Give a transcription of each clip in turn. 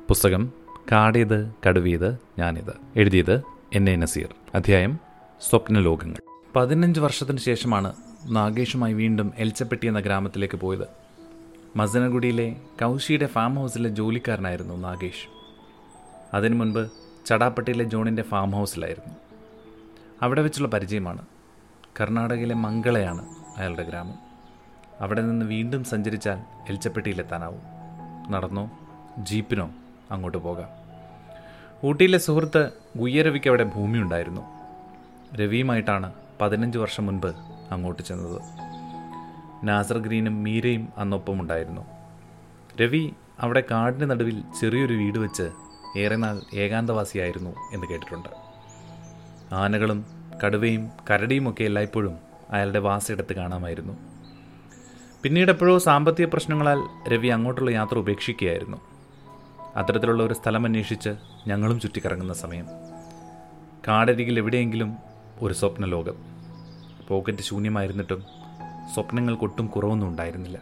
പുസ്തകം കാടേത് കടുവിയത് ഞാനിത് എഴുതിയത് എൻ എ നസീർ അധ്യായം സ്വപ്നലോകങ്ങൾ പതിനഞ്ച് വർഷത്തിന് ശേഷമാണ് നാഗേഷുമായി വീണ്ടും എൽച്ചപ്പെട്ടി എന്ന ഗ്രാമത്തിലേക്ക് പോയത് മസനഗുഡിയിലെ കൗശിയുടെ ഫാം ഹൗസിലെ ജോലിക്കാരനായിരുന്നു നാഗേഷ് അതിനു മുൻപ് ചടാപ്പട്ടിയിലെ ജോണിൻ്റെ ഫാം ഹൗസിലായിരുന്നു അവിടെ വെച്ചുള്ള പരിചയമാണ് കർണാടകയിലെ മംഗളയാണ് അയാളുടെ ഗ്രാമം അവിടെ നിന്ന് വീണ്ടും സഞ്ചരിച്ചാൽ എൽച്ചപ്പെട്ടിയിലെത്താനാവും നടന്നോ ജീപ്പിനോ അങ്ങോട്ട് പോകാം ഊട്ടിയിലെ സുഹൃത്ത് ഗുയ്യരവിക്ക് അവിടെ ഭൂമി ഉണ്ടായിരുന്നു രവിയുമായിട്ടാണ് പതിനഞ്ച് വർഷം മുൻപ് അങ്ങോട്ട് ചെന്നത് നാസർ ഗ്രീനും മീരയും അന്നൊപ്പമുണ്ടായിരുന്നു രവി അവിടെ കാടിന് നടുവിൽ ചെറിയൊരു വീട് വെച്ച് ഏറെ നാൾ ഏകാന്തവാസിയായിരുന്നു എന്ന് കേട്ടിട്ടുണ്ട് ആനകളും കടുവയും കരടിയുമൊക്കെ എല്ലായ്പ്പോഴും അയാളുടെ വാസയിടത്ത് കാണാമായിരുന്നു പിന്നീട് എപ്പോഴോ സാമ്പത്തിക പ്രശ്നങ്ങളാൽ രവി അങ്ങോട്ടുള്ള യാത്ര ഉപേക്ഷിക്കുകയായിരുന്നു അത്തരത്തിലുള്ള ഒരു സ്ഥലം അന്വേഷിച്ച് ഞങ്ങളും ചുറ്റിക്കറങ്ങുന്ന സമയം കാടരികിൽ എവിടെയെങ്കിലും ഒരു സ്വപ്നലോകം പോക്കറ്റ് ശൂന്യമായിരുന്നിട്ടും സ്വപ്നങ്ങൾക്കൊട്ടും കുറവൊന്നും ഉണ്ടായിരുന്നില്ല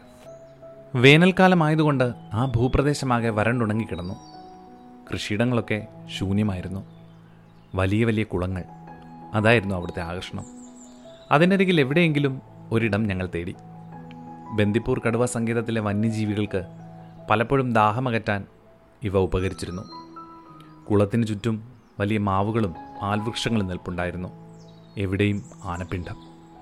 വേനൽക്കാലമായതുകൊണ്ട് ആ ഭൂപ്രദേശമാകെ വരണ്ടുണങ്ങിക്കിടന്നു കൃഷിയിടങ്ങളൊക്കെ ശൂന്യമായിരുന്നു വലിയ വലിയ കുളങ്ങൾ അതായിരുന്നു അവിടുത്തെ ആകർഷണം അതിനരികിൽ എവിടെയെങ്കിലും ഒരിടം ഞങ്ങൾ തേടി ബന്ദിപ്പൂർ കടുവ സങ്കേതത്തിലെ വന്യജീവികൾക്ക് പലപ്പോഴും ദാഹമകറ്റാൻ ഇവ ഉപകരിച്ചിരുന്നു കുളത്തിന് ചുറ്റും വലിയ മാവുകളും ആൽവൃക്ഷങ്ങളും നിൽപ്പുണ്ടായിരുന്നു എവിടെയും ആനപ്പിണ്ടം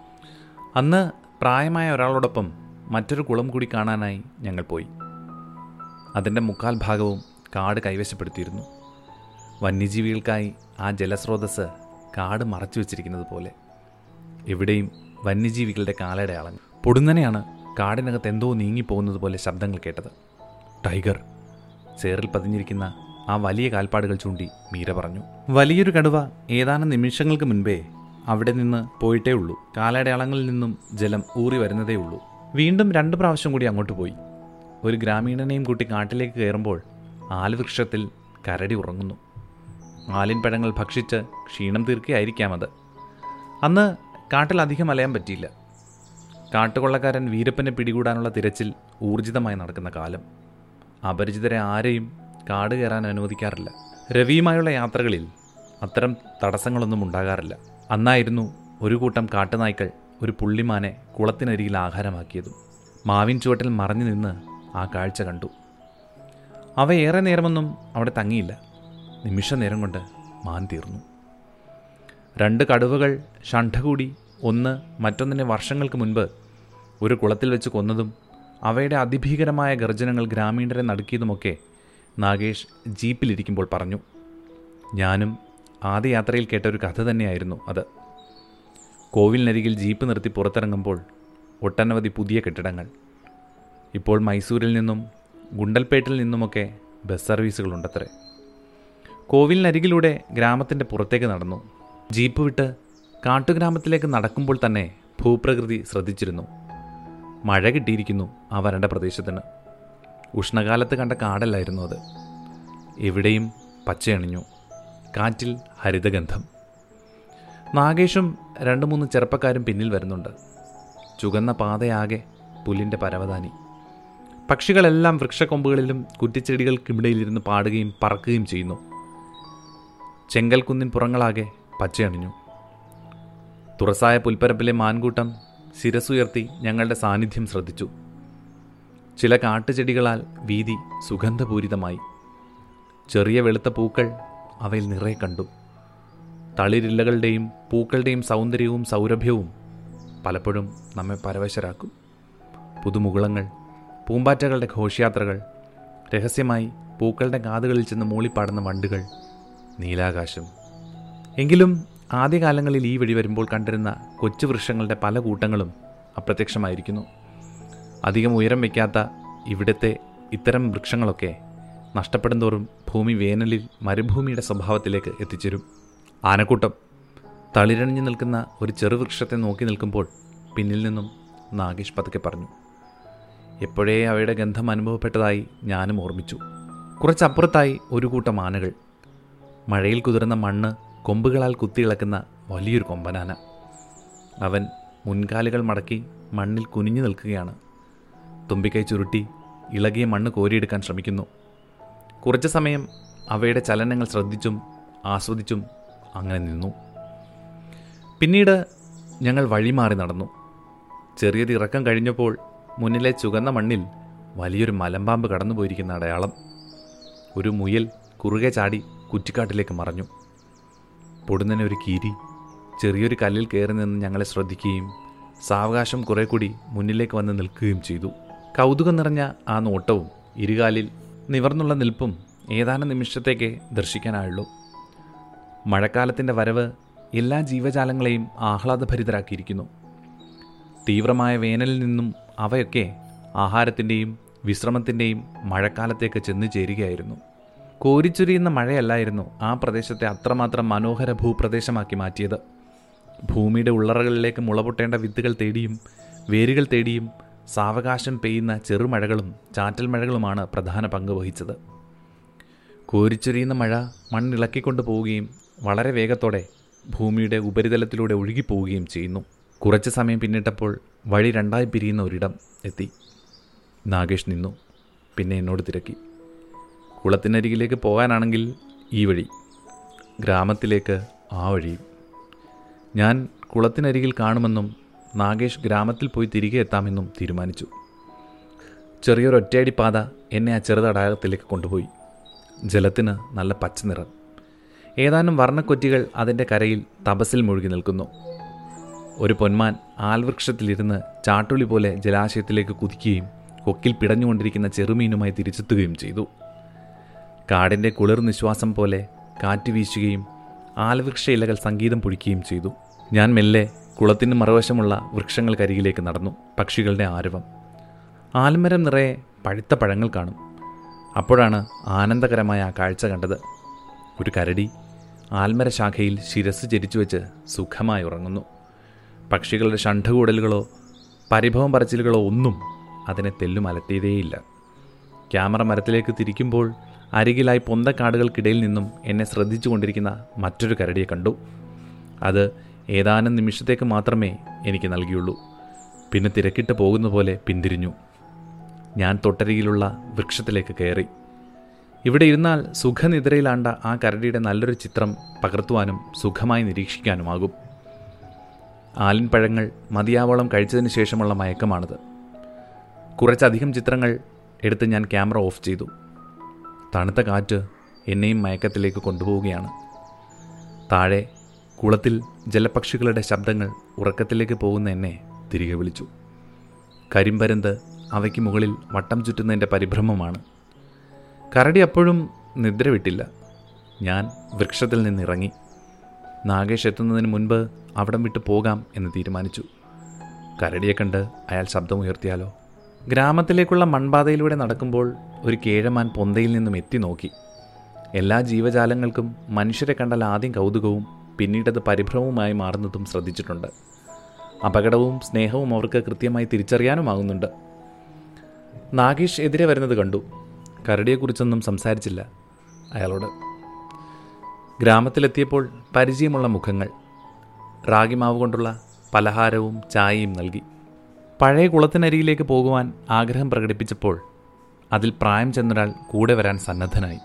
അന്ന് പ്രായമായ ഒരാളോടൊപ്പം മറ്റൊരു കുളം കൂടി കാണാനായി ഞങ്ങൾ പോയി അതിൻ്റെ മുക്കാൽ ഭാഗവും കാട് കൈവശപ്പെടുത്തിയിരുന്നു വന്യജീവികൾക്കായി ആ ജലസ്രോതസ് കാട് മറച്ചു വച്ചിരിക്കുന്നത് പോലെ എവിടെയും വന്യജീവികളുടെ കാലടയാളങ്ങൾ പൊടുന്നനെയാണ് കാടിനകത്ത് എന്തോ നീങ്ങിപ്പോകുന്നത് പോലെ ശബ്ദങ്ങൾ കേട്ടത് ടൈഗർ ചേറിൽ പതിഞ്ഞിരിക്കുന്ന ആ വലിയ കാൽപ്പാടുകൾ ചൂണ്ടി മീര പറഞ്ഞു വലിയൊരു കടുവ ഏതാനും നിമിഷങ്ങൾക്ക് മുൻപേ അവിടെ നിന്ന് പോയിട്ടേ ഉള്ളൂ കാലടയാളങ്ങളിൽ നിന്നും ജലം ഊറി വരുന്നതേ ഉള്ളൂ വീണ്ടും രണ്ട് പ്രാവശ്യം കൂടി അങ്ങോട്ട് പോയി ഒരു ഗ്രാമീണനെയും കൂട്ടി കാട്ടിലേക്ക് കയറുമ്പോൾ ആൽവൃക്ഷത്തിൽ കരടി ഉറങ്ങുന്നു ആലിൻ പഴങ്ങൾ ഭക്ഷിച്ച് ക്ഷീണം തീർക്കുകയായിരിക്കാം അത് അന്ന് കാട്ടിൽ അധികം അലയാൻ പറ്റിയില്ല കാട്ടുകൊള്ളക്കാരൻ വീരപ്പനെ പിടികൂടാനുള്ള തിരച്ചിൽ ഊർജിതമായി നടക്കുന്ന കാലം അപരിചിതരെ ആരെയും കാട് കയറാൻ അനുവദിക്കാറില്ല രവിയുമായുള്ള യാത്രകളിൽ അത്തരം തടസ്സങ്ങളൊന്നും ഉണ്ടാകാറില്ല അന്നായിരുന്നു ഒരു കൂട്ടം കാട്ടുനായ്ക്കൾ ഒരു പുള്ളിമാനെ കുളത്തിനരികിൽ ആഹാരമാക്കിയതും മാവിൻ ചുവട്ടിൽ മറഞ്ഞു നിന്ന് ആ കാഴ്ച കണ്ടു അവ ഏറെ നേരമൊന്നും അവിടെ തങ്ങിയില്ല നിമിഷ നേരം കൊണ്ട് മാൻ തീർന്നു രണ്ട് കടുവകൾ ഷണ്ഠ കൂടി ഒന്ന് മറ്റൊന്നിനെ വർഷങ്ങൾക്ക് മുൻപ് ഒരു കുളത്തിൽ വെച്ച് കൊന്നതും അവയുടെ അതിഭീകരമായ ഗർജനങ്ങൾ ഗ്രാമീണരെ നടുക്കിയതുമൊക്കെ നാഗേഷ് ജീപ്പിലിരിക്കുമ്പോൾ പറഞ്ഞു ഞാനും ആദ്യ യാത്രയിൽ കേട്ട ഒരു കഥ തന്നെയായിരുന്നു അത് കോവിലിനരികിൽ ജീപ്പ് നിർത്തി പുറത്തിറങ്ങുമ്പോൾ ഒട്ടനവധി പുതിയ കെട്ടിടങ്ങൾ ഇപ്പോൾ മൈസൂരിൽ നിന്നും ഗുണ്ടൽപേട്ടിൽ നിന്നുമൊക്കെ ബസ് സർവീസുകളുണ്ടത്രേ കോവിലിനരികിലൂടെ ഗ്രാമത്തിൻ്റെ പുറത്തേക്ക് നടന്നു ജീപ്പ് വിട്ട് കാട്ടുഗ്രാമത്തിലേക്ക് നടക്കുമ്പോൾ തന്നെ ഭൂപ്രകൃതി ശ്രദ്ധിച്ചിരുന്നു മഴ കിട്ടിയിരിക്കുന്നു ആ വരണ്ട പ്രദേശത്തിന് ഉഷ്ണകാലത്ത് കണ്ട കാടല്ലായിരുന്നു അത് എവിടെയും പച്ചയണിഞ്ഞു കാറ്റിൽ ഹരിതഗന്ധം നാഗേഷും രണ്ട് മൂന്ന് ചെറുപ്പക്കാരും പിന്നിൽ വരുന്നുണ്ട് ചുകന്ന പാതയാകെ പുല്ലിൻ്റെ പരവതാനി പക്ഷികളെല്ലാം വൃക്ഷക്കൊമ്പുകളിലും കുറ്റിച്ചെടികൾക്കിടയിലിരുന്ന് പാടുകയും പറക്കുകയും ചെയ്യുന്നു ചെങ്കൽക്കുന്നിൻ പുറങ്ങളാകെ പച്ചയണിഞ്ഞു തുറസായ പുൽപ്പരപ്പിലെ മാൻകൂട്ടം ശിരസുയർത്തി ഞങ്ങളുടെ സാന്നിധ്യം ശ്രദ്ധിച്ചു ചില കാട്ടുചെടികളാൽ വീതി സുഗന്ധപൂരിതമായി ചെറിയ വെളുത്ത പൂക്കൾ അവയിൽ നിറയെ കണ്ടു തളിരില്ലകളുടെയും പൂക്കളുടെയും സൗന്ദര്യവും സൗരഭ്യവും പലപ്പോഴും നമ്മെ പരവശരാക്കും പുതുമുകുളങ്ങൾ പൂമ്പാറ്റകളുടെ ഘോഷയാത്രകൾ രഹസ്യമായി പൂക്കളുടെ കാതുകളിൽ ചെന്ന് മൂളിപ്പാടുന്ന വണ്ടുകൾ നീലാകാശം എങ്കിലും ആദ്യകാലങ്ങളിൽ ഈ വഴി വരുമ്പോൾ കണ്ടിരുന്ന കൊച്ചു വൃക്ഷങ്ങളുടെ പല കൂട്ടങ്ങളും അപ്രത്യക്ഷമായിരിക്കുന്നു അധികം ഉയരം വയ്ക്കാത്ത ഇവിടുത്തെ ഇത്തരം വൃക്ഷങ്ങളൊക്കെ നഷ്ടപ്പെടുന്തോറും ഭൂമി വേനലിൽ മരുഭൂമിയുടെ സ്വഭാവത്തിലേക്ക് എത്തിച്ചേരും ആനക്കൂട്ടം തളിരണിഞ്ഞു നിൽക്കുന്ന ഒരു ചെറുവൃക്ഷത്തെ നോക്കി നിൽക്കുമ്പോൾ പിന്നിൽ നിന്നും നാഗേഷ് പതുക്കെ പറഞ്ഞു എപ്പോഴേ അവയുടെ ഗന്ധം അനുഭവപ്പെട്ടതായി ഞാനും ഓർമ്മിച്ചു കുറച്ചപ്പുറത്തായി ഒരു കൂട്ടം ആനകൾ മഴയിൽ കുതിർന്ന മണ്ണ് കൊമ്പുകളാൽ കുത്തിയിളക്കുന്ന വലിയൊരു കൊമ്പനാന അവൻ മുൻകാലുകൾ മടക്കി മണ്ണിൽ കുനിഞ്ഞു നിൽക്കുകയാണ് തുമ്പിക്കൈ ചുരുട്ടി ഇളകിയ മണ്ണ് കോരിയെടുക്കാൻ ശ്രമിക്കുന്നു കുറച്ചു സമയം അവയുടെ ചലനങ്ങൾ ശ്രദ്ധിച്ചും ആസ്വദിച്ചും അങ്ങനെ നിന്നു പിന്നീട് ഞങ്ങൾ വഴിമാറി നടന്നു ചെറിയൊരു ഇറക്കം കഴിഞ്ഞപ്പോൾ മുന്നിലെ ചുവന്ന മണ്ണിൽ വലിയൊരു മലമ്പാമ്പ് കടന്നുപോയിരിക്കുന്ന അടയാളം ഒരു മുയൽ കുറുകെ ചാടി കുറ്റിക്കാട്ടിലേക്ക് മറഞ്ഞു പൊടുന്നനെ ഒരു കീരി ചെറിയൊരു കല്ലിൽ കയറി നിന്ന് ഞങ്ങളെ ശ്രദ്ധിക്കുകയും സാവകാശം കുറെ കൂടി മുന്നിലേക്ക് വന്ന് നിൽക്കുകയും ചെയ്തു കൗതുകം നിറഞ്ഞ ആ നോട്ടവും ഇരുകാലിൽ നിവർന്നുള്ള നിൽപ്പും ഏതാനും നിമിഷത്തേക്ക് ദർശിക്കാനായുള്ളൂ മഴക്കാലത്തിൻ്റെ വരവ് എല്ലാ ജീവജാലങ്ങളെയും ആഹ്ലാദഭരിതരാക്കിയിരിക്കുന്നു തീവ്രമായ വേനലിൽ നിന്നും അവയൊക്കെ ആഹാരത്തിൻ്റെയും വിശ്രമത്തിൻ്റെയും മഴക്കാലത്തേക്ക് ചെന്നു ചേരുകയായിരുന്നു കോരിച്ചൊരിയുന്ന മഴയല്ലായിരുന്നു ആ പ്രദേശത്തെ അത്രമാത്രം മനോഹര ഭൂപ്രദേശമാക്കി മാറ്റിയത് ഭൂമിയുടെ ഉള്ളറകളിലേക്ക് മുളപൊട്ടേണ്ട വിത്തുകൾ തേടിയും വേരുകൾ തേടിയും സാവകാശം പെയ്യുന്ന ചെറുമഴകളും ചാറ്റൽ മഴകളുമാണ് പ്രധാന പങ്ക് വഹിച്ചത് കോരിച്ചൊരിയുന്ന മഴ മണ്ണിളക്കിക്കൊണ്ട് പോവുകയും വളരെ വേഗത്തോടെ ഭൂമിയുടെ ഉപരിതലത്തിലൂടെ ഒഴുകിപ്പോവുകയും ചെയ്യുന്നു കുറച്ച് സമയം പിന്നിട്ടപ്പോൾ വഴി രണ്ടായി പിരിയുന്ന ഒരിടം എത്തി നാഗേഷ് നിന്നു പിന്നെ എന്നോട് തിരക്കി കുളത്തിനരികിലേക്ക് പോകാനാണെങ്കിൽ ഈ വഴി ഗ്രാമത്തിലേക്ക് ആ വഴിയും ഞാൻ കുളത്തിനരികിൽ കാണുമെന്നും നാഗേഷ് ഗ്രാമത്തിൽ പോയി തിരികെ എത്താമെന്നും തീരുമാനിച്ചു ചെറിയൊരു ഒറ്റയടി പാത എന്നെ ആ ചെറുതടാകത്തിലേക്ക് കൊണ്ടുപോയി ജലത്തിന് നല്ല പച്ച നിറം ഏതാനും വർണ്ണക്കൊറ്റികൾ അതിൻ്റെ കരയിൽ തപസിൽ മുഴുകി നിൽക്കുന്നു ഒരു പൊന്മാൻ ആൽവൃക്ഷത്തിലിരുന്ന് ചാട്ടുളി പോലെ ജലാശയത്തിലേക്ക് കുതിക്കുകയും കൊക്കിൽ പിടഞ്ഞുകൊണ്ടിരിക്കുന്ന ചെറുമീനുമായി തിരിച്ചെത്തുകയും ചെയ്തു കാടിൻ്റെ കുളിർ നിശ്വാസം പോലെ കാറ്റ് വീശുകയും ആൽവൃക്ഷ ഇലകൾ സംഗീതം പൊഴിക്കുകയും ചെയ്തു ഞാൻ മെല്ലെ കുളത്തിന് മറുവശമുള്ള വൃക്ഷങ്ങൾക്കരികിലേക്ക് നടന്നു പക്ഷികളുടെ ആരവം ആൽമരം നിറയെ പഴുത്ത പഴങ്ങൾ കാണും അപ്പോഴാണ് ആനന്ദകരമായ ആ കാഴ്ച കണ്ടത് ഒരു കരടി ആൽമര ശാഖയിൽ ശിരസ് ചരിച്ചു വെച്ച് സുഖമായി ഉറങ്ങുന്നു പക്ഷികളുടെ ഷണ്ഠകൂടലുകളോ പരിഭവം പറച്ചിലുകളോ ഒന്നും അതിനെ തെല്ലും അലട്ടിയതേയില്ല ക്യാമറ മരത്തിലേക്ക് തിരിക്കുമ്പോൾ അരികിലായി പൊന്തക്കാടുകൾക്കിടയിൽ നിന്നും എന്നെ ശ്രദ്ധിച്ചു കൊണ്ടിരിക്കുന്ന മറ്റൊരു കരടിയെ കണ്ടു അത് ഏതാനും നിമിഷത്തേക്ക് മാത്രമേ എനിക്ക് നൽകിയുള്ളൂ പിന്നെ തിരക്കിട്ട് പോകുന്ന പോലെ പിന്തിരിഞ്ഞു ഞാൻ തൊട്ടരികിലുള്ള വൃക്ഷത്തിലേക്ക് കയറി ഇവിടെ ഇരുന്നാൽ സുഖനിദ്രയിലാണ്ട ആ കരടിയുടെ നല്ലൊരു ചിത്രം പകർത്തുവാനും സുഖമായി നിരീക്ഷിക്കാനുമാകും ആലിൻ പഴങ്ങൾ മതിയാവോളം കഴിച്ചതിന് ശേഷമുള്ള മയക്കമാണിത് കുറച്ചധികം ചിത്രങ്ങൾ എടുത്ത് ഞാൻ ക്യാമറ ഓഫ് ചെയ്തു തണുത്ത കാറ്റ് എന്നെയും മയക്കത്തിലേക്ക് കൊണ്ടുപോവുകയാണ് താഴെ കുളത്തിൽ ജലപക്ഷികളുടെ ശബ്ദങ്ങൾ ഉറക്കത്തിലേക്ക് പോകുന്ന എന്നെ തിരികെ വിളിച്ചു കരിമ്പരുന്ത് അവയ്ക്ക് മുകളിൽ വട്ടം ചുറ്റുന്നതിൻ്റെ പരിഭ്രമമാണ് കരടി അപ്പോഴും നിദ്ര വിട്ടില്ല ഞാൻ വൃക്ഷത്തിൽ നിന്നിറങ്ങി നാഗേഷ് എത്തുന്നതിന് മുൻപ് അവിടം വിട്ട് പോകാം എന്ന് തീരുമാനിച്ചു കരടിയെ കണ്ട് അയാൾ ശബ്ദമുയർത്തിയാലോ ഗ്രാമത്തിലേക്കുള്ള മൺപാതയിലൂടെ നടക്കുമ്പോൾ ഒരു കേഴമാൻ പൊന്തയിൽ നിന്നും എത്തി നോക്കി എല്ലാ ജീവജാലങ്ങൾക്കും മനുഷ്യരെ കണ്ടാൽ ആദ്യം കൗതുകവും പിന്നീടത് പരിഭ്രമവുമായി മാറുന്നതും ശ്രദ്ധിച്ചിട്ടുണ്ട് അപകടവും സ്നേഹവും അവർക്ക് കൃത്യമായി തിരിച്ചറിയാനുമാകുന്നുണ്ട് നാഗേഷ് എതിരെ വരുന്നത് കണ്ടു കരടിയെക്കുറിച്ചൊന്നും സംസാരിച്ചില്ല അയാളോട് ഗ്രാമത്തിലെത്തിയപ്പോൾ പരിചയമുള്ള മുഖങ്ങൾ റാഗിമാവ് കൊണ്ടുള്ള പലഹാരവും ചായയും നൽകി പഴയ കുളത്തിനരികിലേക്ക് പോകുവാൻ ആഗ്രഹം പ്രകടിപ്പിച്ചപ്പോൾ അതിൽ പ്രായം ചെന്നൊരാൾ കൂടെ വരാൻ സന്നദ്ധനായി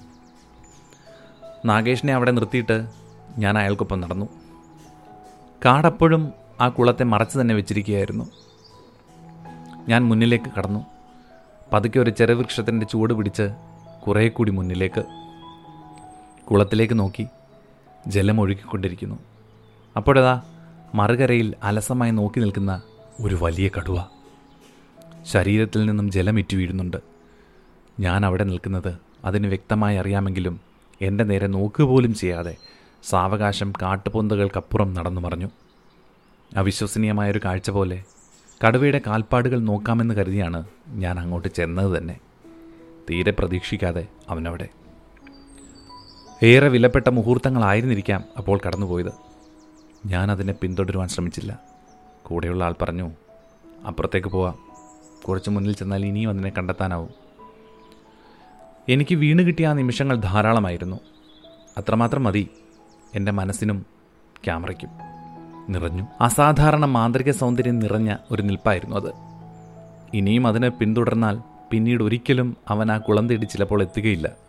നാഗേഷിനെ അവിടെ നിർത്തിയിട്ട് ഞാൻ അയാൾക്കൊപ്പം നടന്നു കാടപ്പോഴും ആ കുളത്തെ മറച്ചു തന്നെ വെച്ചിരിക്കുകയായിരുന്നു ഞാൻ മുന്നിലേക്ക് കടന്നു പതുക്കെ ഒരു ചെറുവൃക്ഷത്തിൻ്റെ ചൂട് പിടിച്ച് കുറേ കൂടി മുന്നിലേക്ക് കുളത്തിലേക്ക് നോക്കി ജലം ഒഴുകിക്കൊണ്ടിരിക്കുന്നു അപ്പോഴതാ മറുകരയിൽ അലസമായി നോക്കി നിൽക്കുന്ന ഒരു വലിയ കടുവ ശരീരത്തിൽ നിന്നും ജലം ഇറ്റു വീഴുന്നുണ്ട് ഞാൻ അവിടെ നിൽക്കുന്നത് അതിന് വ്യക്തമായി അറിയാമെങ്കിലും എൻ്റെ നേരെ നോക്കുക പോലും ചെയ്യാതെ സാവകാശം കാട്ടുപൊന്തകൾക്കപ്പുറം നടന്നു മറഞ്ഞു അവിശ്വസനീയമായൊരു കാഴ്ച പോലെ കടുവയുടെ കാൽപ്പാടുകൾ നോക്കാമെന്ന് കരുതിയാണ് ഞാൻ അങ്ങോട്ട് ചെന്നത് തന്നെ തീരെ പ്രതീക്ഷിക്കാതെ അവനവിടെ ഏറെ വിലപ്പെട്ട മുഹൂർത്തങ്ങളായിരുന്നിരിക്കാം അപ്പോൾ കടന്നുപോയത് ഞാൻ അതിനെ പിന്തുടരുവാൻ ശ്രമിച്ചില്ല കൂടെയുള്ള ആൾ പറഞ്ഞു അപ്പുറത്തേക്ക് പോവാം കുറച്ച് മുന്നിൽ ചെന്നാൽ ഇനിയും അതിനെ കണ്ടെത്താനാവും എനിക്ക് വീണ് കിട്ടിയ ആ നിമിഷങ്ങൾ ധാരാളമായിരുന്നു അത്രമാത്രം മതി എൻ്റെ മനസ്സിനും ക്യാമറയ്ക്കും നിറഞ്ഞു അസാധാരണ മാന്ത്രിക സൗന്ദര്യം നിറഞ്ഞ ഒരു നിൽപ്പായിരുന്നു അത് ഇനിയും അതിനെ പിന്തുടർന്നാൽ പിന്നീട് ഒരിക്കലും അവൻ ആ കുളം തേടി ചിലപ്പോൾ എത്തുകയില്ല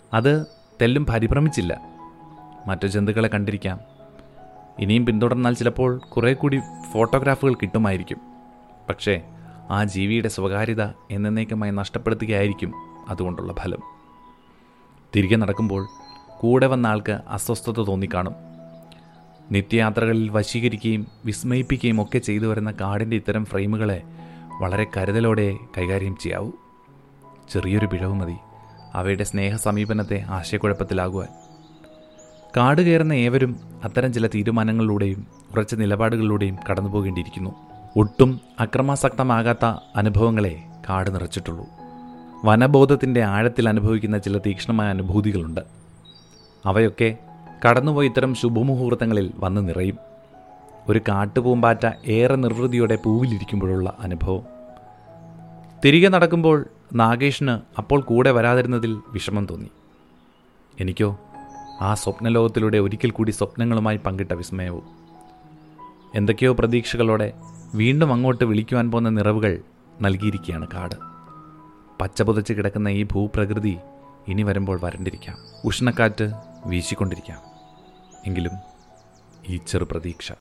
അത് തെല്ലും പരിഭ്രമിച്ചില്ല മറ്റു ജന്തുക്കളെ കണ്ടിരിക്കാം ഇനിയും പിന്തുടർന്നാൽ ചിലപ്പോൾ കുറേ കൂടി ഫോട്ടോഗ്രാഫുകൾ കിട്ടുമായിരിക്കും പക്ഷേ ആ ജീവിയുടെ സ്വകാര്യത എന്നേക്കുമായി നഷ്ടപ്പെടുത്തുകയായിരിക്കും അതുകൊണ്ടുള്ള ഫലം തിരികെ നടക്കുമ്പോൾ കൂടെ വന്ന ആൾക്ക് അസ്വസ്ഥത തോന്നിക്കാണും നിത്യയാത്രകളിൽ വശീകരിക്കുകയും വിസ്മയിപ്പിക്കുകയും ഒക്കെ ചെയ്തു വരുന്ന കാടിൻ്റെ ഇത്തരം ഫ്രെയിമുകളെ വളരെ കരുതലോടെ കൈകാര്യം ചെയ്യാവൂ ചെറിയൊരു പിഴവ് മതി അവയുടെ സ്നേഹ സമീപനത്തെ ആശയക്കുഴപ്പത്തിലാകുവാൻ കാട് കയറുന്ന ഏവരും അത്തരം ചില തീരുമാനങ്ങളിലൂടെയും ഉറച്ച നിലപാടുകളിലൂടെയും കടന്നു പോകേണ്ടിയിരിക്കുന്നു ഒട്ടും അക്രമാസക്തമാകാത്ത അനുഭവങ്ങളെ കാട് നിറച്ചിട്ടുള്ളൂ വനബോധത്തിൻ്റെ ആഴത്തിൽ അനുഭവിക്കുന്ന ചില തീക്ഷ്ണമായ അനുഭൂതികളുണ്ട് അവയൊക്കെ കടന്നുപോയി ഇത്തരം ശുഭമുഹൂർത്തങ്ങളിൽ വന്ന് നിറയും ഒരു കാട്ടുപൂമ്പാറ്റ ഏറെ നിർവൃതിയോടെ പൂവിലിരിക്കുമ്പോഴുള്ള അനുഭവം തിരികെ നടക്കുമ്പോൾ നാഗേഷിന് അപ്പോൾ കൂടെ വരാതിരുന്നതിൽ വിഷമം തോന്നി എനിക്കോ ആ സ്വപ്നലോകത്തിലൂടെ ഒരിക്കൽ കൂടി സ്വപ്നങ്ങളുമായി പങ്കിട്ട വിസ്മയവും എന്തൊക്കെയോ പ്രതീക്ഷകളോടെ വീണ്ടും അങ്ങോട്ട് വിളിക്കുവാൻ പോകുന്ന നിറവുകൾ നൽകിയിരിക്കുകയാണ് കാട് പച്ച പുതച്ച് കിടക്കുന്ന ഈ ഭൂപ്രകൃതി ഇനി വരുമ്പോൾ വരണ്ടിരിക്കാം ഉഷ്ണക്കാറ്റ് വീശിക്കൊണ്ടിരിക്കാം എങ്കിലും ഈ ചെറു പ്രതീക്ഷ